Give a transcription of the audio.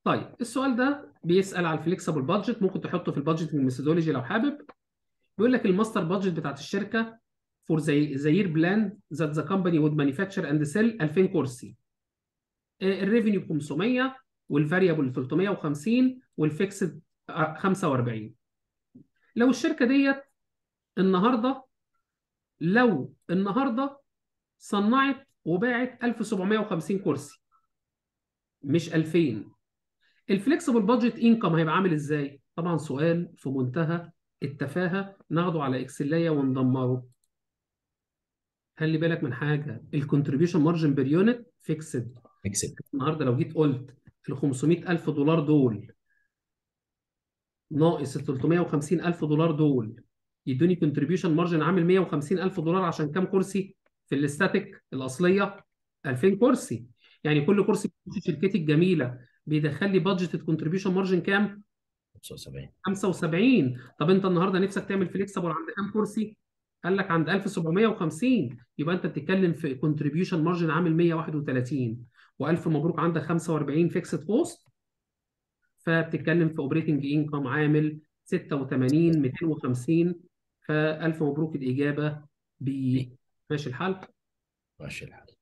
طيب السؤال ده بيسأل على الفليكسبل بادجت ممكن تحطه في البادجيتنج ميثودولوجي لو حابب بيقول لك الماستر بادجت بتاعت الشركه فور ذا يير بلان ذات ذا كومباني وود مانيفاكتشر اند سيل 2000 كرسي الريفينيو ب 500 والفاريبل 350 والفيكسد 45 لو الشركه ديت النهارده لو النهارده صنعت وباعت 1750 كرسي مش 2000 الفليكسبل بادجت انكم هيبقى عامل ازاي؟ طبعا سؤال في منتهى التفاهه ناخده على اكسلايه وندمره خلي بالك من حاجه الكونتريبيوشن مارجن بير يونت فيكسد اكسب النهارده لو جيت قلت ال 500 الف دولار دول ناقص ال 350 الف دولار دول يدوني كونتريبيوشن مارجن عامل 150 الف دولار عشان كام كرسي في الاستاتيك الاصليه 2000 كرسي يعني كل كرسي في شركتي الجميله بيدخل لي بادجت كونتريبيوشن مارجن كام 75 75 طب انت النهارده نفسك تعمل فليكسبل عند كام كرسي قال لك عند 1750 يبقى انت بتتكلم في كونتريبيوشن مارجن عامل 131 والف مبروك عندك 45 فيكسد كوست فبتتكلم في اوبريتنج انكم عامل 86 250 فالف مبروك الاجابه ب ماشي الحال ماشي الحال